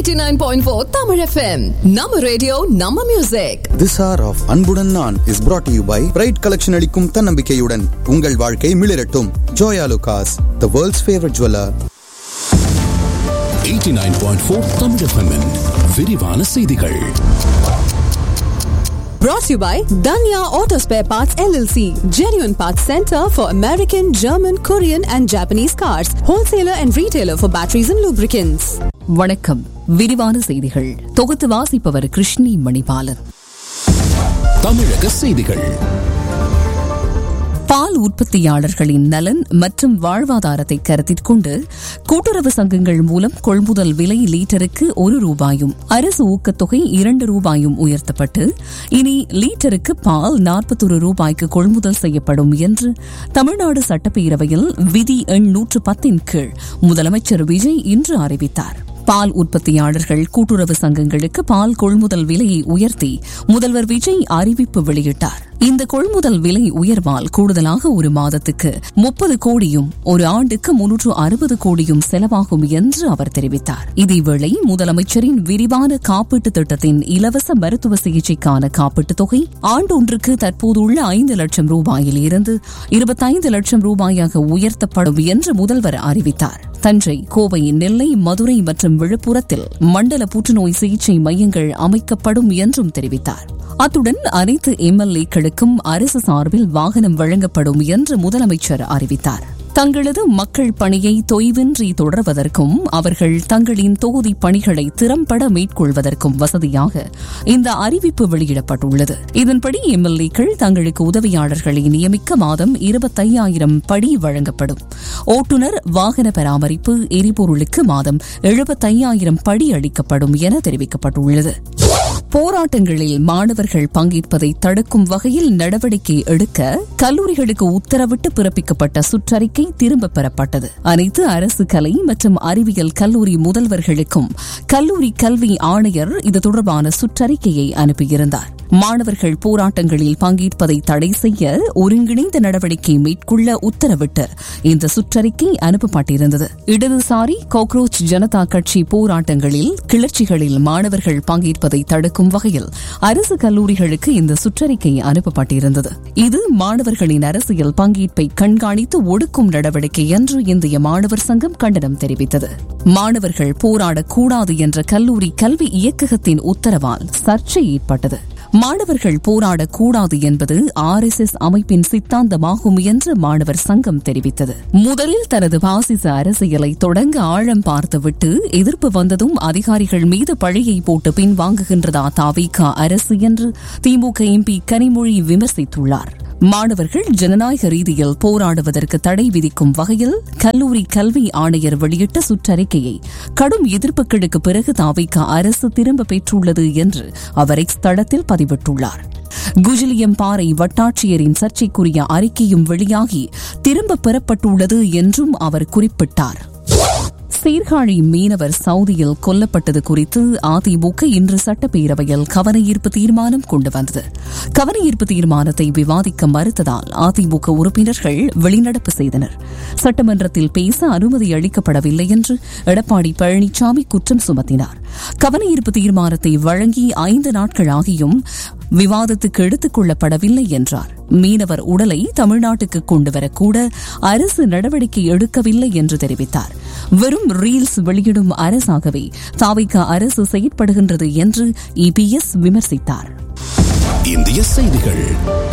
89.4 Tamil FM. நம்ம radio நம்ம music This hour of அன்புடன் நான் is brought to you by bright collection அளிக்கும் தன்னம்பிக்கையுடன் உங்கள் வாழ்க்கை மிளிரட்டும் Joyalukkas the world's favourite jeweller 89.4 Tamil FM -இன் விரிவான செய்திகள் brought to you by Danya Auto Spare Parts LLC. Genuine Parts Center for American, German, Korean and Japanese cars. Wholesaler and retailer for batteries and lubricants. வணக்கம் விரிவான செய்திகள் தொகுத்து வாசிப்பவர் கிருஷ்ணி மணிபாலன் தமிழக செய்திகள் பால் உற்பத்தியாளர்களின் நலன் மற்றும் வாழ்வாதாரத்தை கருத்தில் கொண்டு கூட்டுறவு சங்கங்கள் மூலம் கொள்முதல் விலை லீட்டருக்கு ஒரு ரூபாயும் அரசு ஊக்கத்தொகை இரண்டு ரூபாயும் உயர்த்தப்பட்டு இனி லீட்டருக்கு பால் நாற்பத்தொரு ரூபாய்க்கு கொள்முதல் செய்யப்படும் என்று தமிழ்நாடு சட்டப்பேரவையில் விதி எண் நூற்று பத்தின் கீழ் முதலமைச்சர் விஜய் இன்று அறிவித்தார் பால் உற்பத்தியாளர்கள் கூட்டுறவு சங்கங்களுக்கு பால் கொள்முதல் விலையை உயர்த்தி முதல்வர் விஜய் அறிவிப்பு வெளியிட்டார் இந்த கொள்முதல் விலை உயர்வால் கூடுதலாக ஒரு மாதத்துக்கு முப்பது கோடியும் ஒரு ஆண்டுக்கு முன்னூற்று அறுபது கோடியும் செலவாகும் என்று அவர் தெரிவித்தார் இதேவேளை முதலமைச்சரின் விரிவான காப்பீட்டு திட்டத்தின் இலவச மருத்துவ சிகிச்சைக்கான காப்பீட்டுத் தொகை ஆண்டொன்றுக்கு தற்போதுள்ள ஐந்து லட்சம் ரூபாயில் இருந்து இருபத்தைந்து லட்சம் ரூபாயாக உயர்த்தப்படும் என்று முதல்வர் அறிவித்தார் தஞ்சை கோவை நெல்லை மதுரை மற்றும் விழுப்புரத்தில் மண்டல புற்றுநோய் சிகிச்சை மையங்கள் அமைக்கப்படும் என்றும் தெரிவித்தார் அத்துடன் அனைத்து எம்எல்ஏக்களுக்கும் அரசு சார்பில் வாகனம் வழங்கப்படும் என்று முதலமைச்சர் அறிவித்தார் தங்களது மக்கள் பணியை தொய்வின்றி தொடர்வதற்கும் அவர்கள் தங்களின் தொகுதி பணிகளை திறம்பட மேற்கொள்வதற்கும் வசதியாக இந்த அறிவிப்பு வெளியிடப்பட்டுள்ளது இதன்படி எம்எல்ஏக்கள் தங்களுக்கு உதவியாளர்களை நியமிக்க மாதம் இருபத்தையாயிரம் படி வழங்கப்படும் ஓட்டுநர் வாகன பராமரிப்பு எரிபொருளுக்கு மாதம் எழுபத்தையாயிரம் படி அளிக்கப்படும் என தெரிவிக்கப்பட்டுள்ளது போராட்டங்களில் மாணவர்கள் பங்கேற்பதை தடுக்கும் வகையில் நடவடிக்கை எடுக்க கல்லூரிகளுக்கு உத்தரவிட்டு பிறப்பிக்கப்பட்ட சுற்றறிக்கை திரும்பப் பெறப்பட்டது அனைத்து அரசு கலை மற்றும் அறிவியல் கல்லூரி முதல்வர்களுக்கும் கல்லூரி கல்வி ஆணையர் இது தொடர்பான சுற்றறிக்கையை அனுப்பியிருந்தார் மாணவர்கள் போராட்டங்களில் பங்கேற்பதை தடை செய்ய ஒருங்கிணைந்த நடவடிக்கை மேற்கொள்ள உத்தரவிட்டு இந்த சுற்றறிக்கை அனுப்பப்பட்டிருந்தது இடதுசாரி காக்ரோச் ஜனதா கட்சி போராட்டங்களில் கிளர்ச்சிகளில் மாணவர்கள் பங்கேற்பதை தடுக்கும் வகையில் அரசு கல்லூரிகளுக்கு இந்த சுற்றறிக்கை அனுப்பப்பட்டிருந்தது இது மாணவர்களின் அரசியல் பங்கேற்பை கண்காணித்து ஒடுக்கும் நடவடிக்கை என்று இந்திய மாணவர் சங்கம் கண்டனம் தெரிவித்தது மாணவர்கள் போராடக்கூடாது என்ற கல்லூரி கல்வி இயக்ககத்தின் உத்தரவால் சர்ச்சை ஏற்பட்டது மாணவர்கள் போராடக்கூடாது என்பது ஆர் எஸ் எஸ் அமைப்பின் சித்தாந்தமாகும் என்று மாணவர் சங்கம் தெரிவித்தது முதலில் தனது பாசிச அரசியலை தொடங்க ஆழம் பார்த்துவிட்டு எதிர்ப்பு வந்ததும் அதிகாரிகள் மீது பழியை போட்டு பின்வாங்குகின்றதா தாவிகா அரசு என்று திமுக எம்பி கனிமொழி விமர்சித்துள்ளார் மாணவர்கள் ஜனநாயக ரீதியில் போராடுவதற்கு தடை விதிக்கும் வகையில் கல்லூரி கல்வி ஆணையர் வெளியிட்ட சுற்றறிக்கையை கடும் எதிர்ப்புகளுக்கு பிறகு தாவிக அரசு திரும்ப பெற்றுள்ளது என்று அவர் எக்ஸ் தளத்தில் பதிவிட்டுள்ளார் குஜிலியம் பாறை வட்டாட்சியரின் சர்ச்சைக்குரிய அறிக்கையும் வெளியாகி திரும்பப் பெறப்பட்டுள்ளது என்றும் அவர் குறிப்பிட்டார் சீர்காழி மீனவர் சவுதியில் கொல்லப்பட்டது குறித்து அதிமுக இன்று சட்டப்பேரவையில் கவனஈர்ப்பு தீர்மானம் கொண்டு வந்தது கவனஈர்ப்பு தீர்மானத்தை விவாதிக்க மறுத்ததால் அதிமுக உறுப்பினர்கள் வெளிநடப்பு செய்தனர் சட்டமன்றத்தில் பேச அனுமதி அளிக்கப்படவில்லை என்று எடப்பாடி பழனிசாமி குற்றம் சுமத்தினார் கவனஈர்ப்பு தீர்மானத்தை வழங்கி ஐந்து நாட்கள் ஆகியும் விவாதத்துக்கு எடுத்துக் கொள்ளப்படவில்லை என்றார் மீனவர் உடலை தமிழ்நாட்டுக்கு கொண்டுவரக்கூட அரசு நடவடிக்கை எடுக்கவில்லை என்று தெரிவித்தார் வெறும் ரீல்ஸ் வெளியிடும் அரசாகவே தாவிக அரசு செயற்படுகின்றது என்று இபிஎஸ் விமர்சித்தார் இந்திய செய்திகள்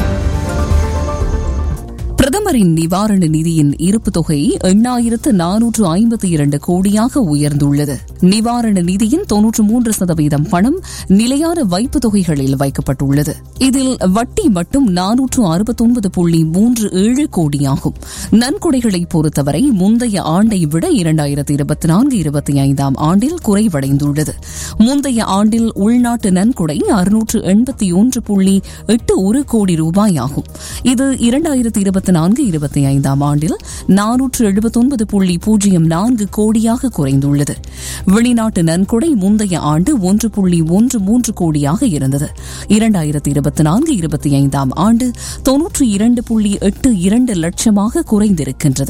பிரதமரின் நிவாரண நிதியின் இருப்பு தொகை எண்ணாயிரத்து நானூற்று ஐம்பத்தி இரண்டு கோடியாக உயர்ந்துள்ளது நிவாரண நிதியின் தொன்னூற்று மூன்று சதவீதம் பணம் நிலையான வைப்பு தொகைகளில் வைக்கப்பட்டுள்ளது இதில் வட்டி மட்டும் நானூற்று அறுபத்தொன்பது புள்ளி மூன்று ஏழு கோடியாகும் நன்கொடைகளை பொறுத்தவரை முந்தைய ஆண்டை விட இரண்டாயிரத்து இருபத்தி நான்கு இருபத்தி ஐந்தாம் ஆண்டில் குறைவடைந்துள்ளது முந்தைய ஆண்டில் உள்நாட்டு நன்கொடை அறுநூற்று எண்பத்தி ஒன்று புள்ளி எட்டு ஒரு கோடி ரூபாயாகும் இது இரண்டாயிரத்து இருபத்தி நான்கு இருபத்தி ஐந்தாம் ஆண்டில் நானூற்று எழுபத்தொன்பது புள்ளி பூஜ்ஜியம் நான்கு கோடியாக குறைந்துள்ளது வெளிநாட்டு நன்கொடை முந்தைய ஆண்டு ஒன்று புள்ளி ஒன்று மூன்று கோடியாக இருந்தது இரண்டாயிரத்தி இருபத்தி நான்கு இருபத்தி ஐந்தாம் ஆண்டு தொன்னூற்றி இரண்டு புள்ளி எட்டு இரண்டு லட்சமாக குறைந்திருக்கின்றது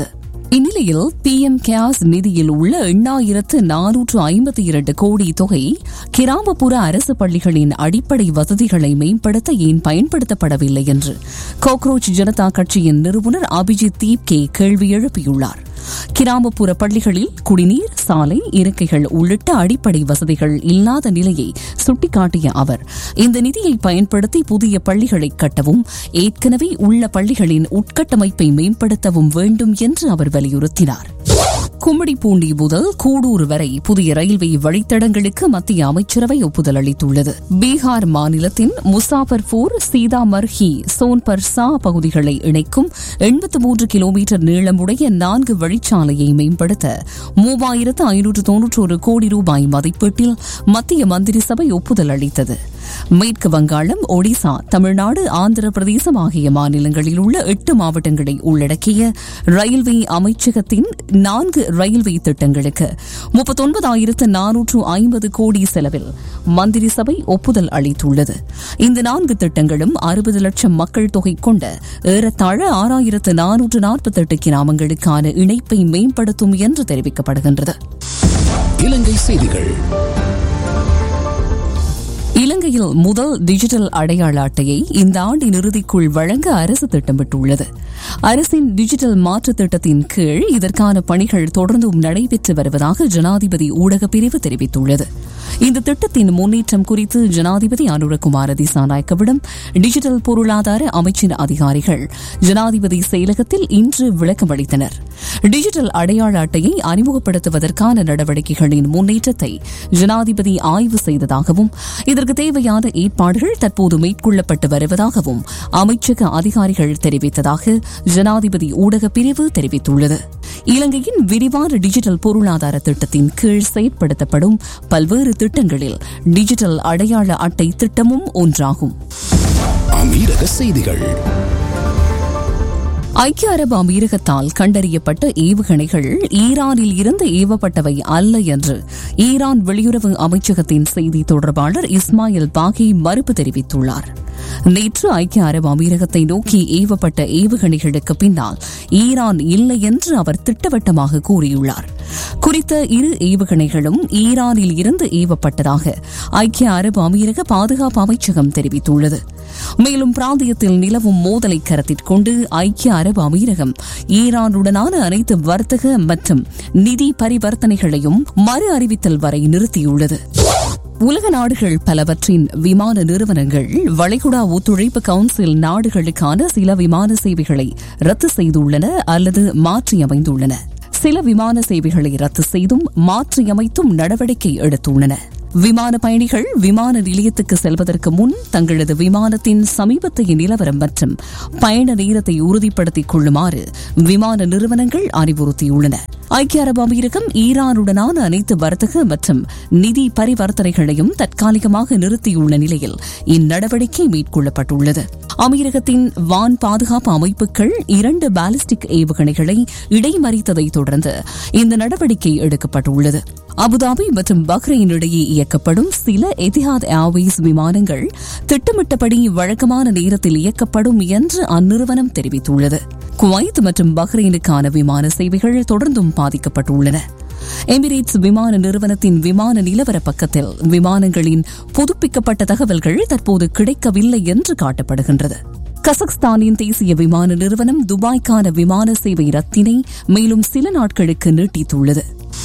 இந்நிலையில் பி எம் கேர்ஸ் நிதியில் உள்ள எண்ணாயிரத்து நானூற்று ஐம்பத்தி இரண்டு கோடி தொகை கிராமப்புற அரசு பள்ளிகளின் அடிப்படை வசதிகளை மேம்படுத்த ஏன் பயன்படுத்தப்படவில்லை என்று கோக்ரோச் ஜனதா கட்சியின் நிறுவனர் அபிஜித் தீப்கே கேள்வி எழுப்பியுள்ளார் கிராமப்புற பள்ளிகளில் குடிநீர் சாலை இருக்கைகள் உள்ளிட்ட அடிப்படை வசதிகள் இல்லாத நிலையை சுட்டிக்காட்டிய அவர் இந்த நிதியை பயன்படுத்தி புதிய பள்ளிகளை கட்டவும் ஏற்கனவே உள்ள பள்ளிகளின் உட்கட்டமைப்பை மேம்படுத்தவும் வேண்டும் என்று அவர் வலியுறுத்தினார் கும்மிடிப்பூண்டி முதல் கூடூர் வரை புதிய ரயில்வே வழித்தடங்களுக்கு மத்திய அமைச்சரவை ஒப்புதல் அளித்துள்ளது பீகார் மாநிலத்தின் முசாஃபர்பூர் சீதாமர்ஹி சோன்பர்சா பகுதிகளை இணைக்கும் எண்பத்து மூன்று கிலோமீட்டர் நீளமுடைய நான்கு வழிச்சாலையை மேம்படுத்த மூவாயிரத்து ஐநூற்று தொன்னூற்றோரு கோடி ரூபாய் மதிப்பீட்டில் மத்திய மந்திரி சபை ஒப்புதல் அளித்தது மேற்கு வங்காளம் ஒடிசா தமிழ்நாடு ஆந்திர பிரதேசம் ஆகிய மாநிலங்களில் உள்ள எட்டு மாவட்டங்களை உள்ளடக்கிய ரயில்வே அமைச்சகத்தின் நான்கு ரயில்வே திட்டங்களுக்கு முப்பத்தொன்பதாயிரத்து நானூற்று ஐம்பது கோடி செலவில் மந்திரி சபை ஒப்புதல் அளித்துள்ளது இந்த நான்கு திட்டங்களும் அறுபது லட்சம் மக்கள் தொகை கொண்ட ஏறத்தாழ ஆறாயிரத்து நானூற்று நாற்பத்தெட்டு கிராமங்களுக்கான இணைப்பை மேம்படுத்தும் என்று தெரிவிக்கப்படுகின்றது இலங்கை செய்திகள் இலங்கையில் முதல் டிஜிட்டல் அடையாள அட்டையை இந்த ஆண்டின் இறுதிக்குள் வழங்க அரசு திட்டமிட்டுள்ளது அரசின் டிஜிட்டல் மாற்று திட்டத்தின் கீழ் இதற்கான பணிகள் தொடர்ந்தும் நடைபெற்று வருவதாக ஜனாதிபதி ஊடகப் பிரிவு தெரிவித்துள்ளது இந்த திட்டத்தின் முன்னேற்றம் குறித்து ஜனாதிபதி அனுரகுமார திசாநாயக்கவிடம் டிஜிட்டல் பொருளாதார அமைச்சின் அதிகாரிகள் ஜனாதிபதி செயலகத்தில் இன்று விளக்கம் அளித்தனர் டிஜிட்டல் அடையாள அட்டையை அறிமுகப்படுத்துவதற்கான நடவடிக்கைகளின் முன்னேற்றத்தை ஜனாதிபதி ஆய்வு செய்ததாகவும் இதற்கு தேவையான ஏற்பாடுகள் தற்போது மேற்கொள்ளப்பட்டு வருவதாகவும் அமைச்சக அதிகாரிகள் தெரிவித்ததாக ஜனாதிபதி ஊடகப் பிரிவு தெரிவித்துள்ளது இலங்கையின் விரிவான டிஜிட்டல் பொருளாதார திட்டத்தின் கீழ் செயற்படுத்தப்படும் பல்வேறு திட்டங்களில் டிஜிட்டல் அடையாள அட்டை திட்டமும் ஒன்றாகும் அமீரக செய்திகள் ஐக்கிய அரபு அமீரகத்தால் கண்டறியப்பட்ட ஏவுகணைகள் ஈரானில் இருந்து ஏவப்பட்டவை அல்ல என்று ஈரான் வெளியுறவு அமைச்சகத்தின் செய்தி தொடர்பாளர் இஸ்மாயில் பாகி மறுப்பு தெரிவித்துள்ளார் நேற்று ஐக்கிய அரபு அமீரகத்தை நோக்கி ஏவப்பட்ட ஏவுகணைகளுக்கு பின்னால் ஈரான் இல்லை என்று அவர் திட்டவட்டமாக கூறியுள்ளார் குறித்த இரு ஏவுகணைகளும் ஈரானில் இருந்து ஏவப்பட்டதாக ஐக்கிய அரபு அமீரக பாதுகாப்பு அமைச்சகம் தெரிவித்துள்ளது மேலும் பிராந்தியத்தில் நிலவும் மோதலை கருத்தில் கொண்டு ஐக்கிய அரபு அமீரகம் ஈரானுடனான அனைத்து வர்த்தக மற்றும் நிதி பரிவர்த்தனைகளையும் மறு அறிவித்தல் வரை நிறுத்தியுள்ளது உலக நாடுகள் பலவற்றின் விமான நிறுவனங்கள் வளைகுடா ஒத்துழைப்பு கவுன்சில் நாடுகளுக்கான சில விமான சேவைகளை ரத்து செய்துள்ளன அல்லது மாற்றியமைந்துள்ளன சில விமான சேவைகளை ரத்து செய்தும் மாற்றியமைத்தும் நடவடிக்கை எடுத்துள்ளன விமான பயணிகள் விமான நிலையத்துக்கு செல்வதற்கு முன் தங்களது விமானத்தின் சமீபத்திய நிலவரம் மற்றும் பயண நேரத்தை உறுதிப்படுத்திக் கொள்ளுமாறு விமான நிறுவனங்கள் அறிவுறுத்தியுள்ளன ஐக்கிய அரபு அமீரகம் ஈரானுடனான அனைத்து வர்த்தக மற்றும் நிதி பரிவர்த்தனைகளையும் தற்காலிகமாக நிறுத்தியுள்ள நிலையில் இந்நடவடிக்கை மேற்கொள்ளப்பட்டுள்ளது அமீரகத்தின் வான் பாதுகாப்பு அமைப்புகள் இரண்டு பாலிஸ்டிக் ஏவுகணைகளை இடைமறித்ததை தொடர்ந்து இந்த நடவடிக்கை எடுக்கப்பட்டுள்ளது அபுதாபி மற்றும் பஹ்ரைன் இடையே இயக்கப்படும் சில எதிஹாத் ஏர்வேஸ் விமானங்கள் திட்டமிட்டபடி வழக்கமான நேரத்தில் இயக்கப்படும் என்று அந்நிறுவனம் தெரிவித்துள்ளது குவைத் மற்றும் பஹ்ரைனுக்கான விமான சேவைகள் தொடர்ந்தும் பாதிக்கப்பட்டுள்ளன எமிரேட்ஸ் விமான நிறுவனத்தின் விமான நிலவர பக்கத்தில் விமானங்களின் புதுப்பிக்கப்பட்ட தகவல்கள் தற்போது கிடைக்கவில்லை என்று காட்டப்படுகின்றது கசக்ஸ்தானின் தேசிய விமான நிறுவனம் துபாய்க்கான விமான சேவை ரத்தினை மேலும் சில நாட்களுக்கு நீட்டித்துள்ளது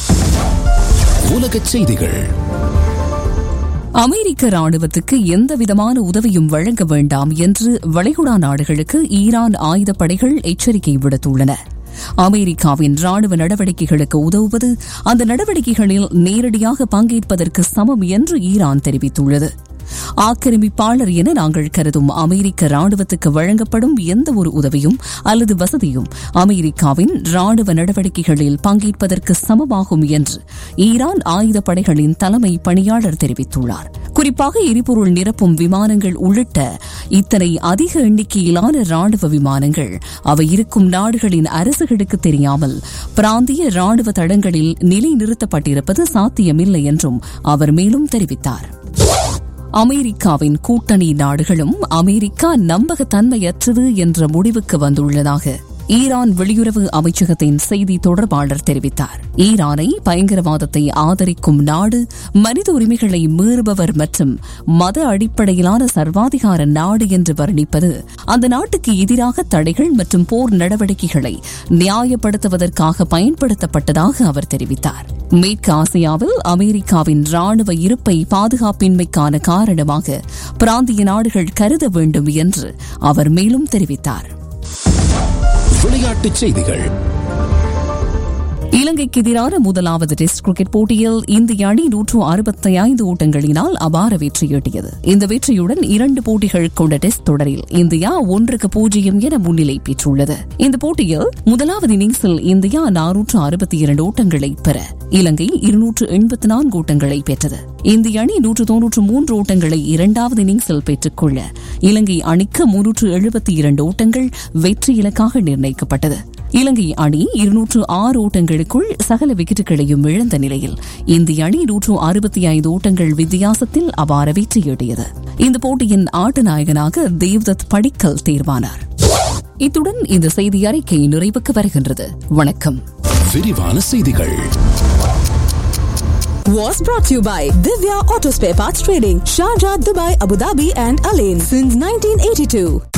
உலகச் செய்திகள் அமெரிக்க ராணுவத்துக்கு எந்தவிதமான உதவியும் வழங்க வேண்டாம் என்று வளைகுடா நாடுகளுக்கு ஈரான் ஆயுதப்படைகள் எச்சரிக்கை விடுத்துள்ளன அமெரிக்காவின் ராணுவ நடவடிக்கைகளுக்கு உதவுவது அந்த நடவடிக்கைகளில் நேரடியாக பங்கேற்பதற்கு சமம் என்று ஈரான் தெரிவித்துள்ளது ஆக்கிரமிப்பாளர் என நாங்கள் கருதும் அமெரிக்க ராணுவத்துக்கு வழங்கப்படும் எந்த ஒரு உதவியும் அல்லது வசதியும் அமெரிக்காவின் ராணுவ நடவடிக்கைகளில் பங்கேற்பதற்கு சமமாகும் என்று ஈரான் ஆயுதப்படைகளின் தலைமை பணியாளர் தெரிவித்துள்ளார் குறிப்பாக எரிபொருள் நிரப்பும் விமானங்கள் உள்ளிட்ட இத்தனை அதிக எண்ணிக்கையிலான ராணுவ விமானங்கள் அவை இருக்கும் நாடுகளின் அரசுகளுக்கு தெரியாமல் பிராந்திய ராணுவ தளங்களில் நிலைநிறுத்தப்பட்டிருப்பது சாத்தியமில்லை என்றும் அவர் மேலும் தெரிவித்தார் அமெரிக்காவின் கூட்டணி நாடுகளும் அமெரிக்கா நம்பகத்தன்மையற்றது என்ற முடிவுக்கு வந்துள்ளதாக ஈரான் வெளியுறவு அமைச்சகத்தின் செய்தி தொடர்பாளர் தெரிவித்தார் ஈரானை பயங்கரவாதத்தை ஆதரிக்கும் நாடு மனித உரிமைகளை மீறுபவர் மற்றும் மத அடிப்படையிலான சர்வாதிகார நாடு என்று வர்ணிப்பது அந்த நாட்டுக்கு எதிராக தடைகள் மற்றும் போர் நடவடிக்கைகளை நியாயப்படுத்துவதற்காக பயன்படுத்தப்பட்டதாக அவர் தெரிவித்தார் மேற்கு ஆசியாவில் அமெரிக்காவின் ராணுவ இருப்பை பாதுகாப்பின்மைக்கான காரணமாக பிராந்திய நாடுகள் கருத வேண்டும் என்று அவர் மேலும் தெரிவித்தார் விளையாட்டுச் செய்திகள் இலங்கைக்கு எதிரான முதலாவது டெஸ்ட் கிரிக்கெட் போட்டியில் இந்திய அணி நூற்று அறுபத்தி ஐந்து ஓட்டங்களினால் அபார வெற்றியீட்டியது இந்த வெற்றியுடன் இரண்டு போட்டிகள் கொண்ட டெஸ்ட் தொடரில் இந்தியா ஒன்றுக்கு பூஜ்ஜியம் என முன்னிலை பெற்றுள்ளது இந்த போட்டியில் முதலாவது இன்னிங்ஸில் இந்தியா நானூற்று அறுபத்தி இரண்டு ஓட்டங்களை பெற இலங்கை இருநூற்று எண்பத்தி நான்கு ஓட்டங்களை பெற்றது இந்திய அணி நூற்று தொன்னூற்று மூன்று ஓட்டங்களை இரண்டாவது இன்னிங்ஸில் பெற்றுக்கொள்ள இலங்கை அணிக்கு முன்னூற்று எழுபத்தி இரண்டு ஓட்டங்கள் வெற்றி இலக்காக நிர்ணயிக்கப்பட்டது இலங்கை அணி இருநூற்று ஆறு ஓட்டங்களுக்குள் சகல விக்கெட்டுகளையும் இழந்த நிலையில் இந்திய அணி நூற்று அறுபத்தி ஐந்து ஓட்டங்கள் வித்தியாசத்தில் அபார வெற்றியீட்டியது இந்த போட்டியின் ஆட்ட நாயகனாக தேவ்தத் படிக்கல் தேர்வானார் இத்துடன் இந்த செய்தி அறிக்கை நிறைவுக்கு வருகின்றது வணக்கம் விரிவான செய்திகள் Was brought to you by Divya Auto Spare Parts Trading, Sharjah, Dubai, Abu Dhabi, and Alain since 1982.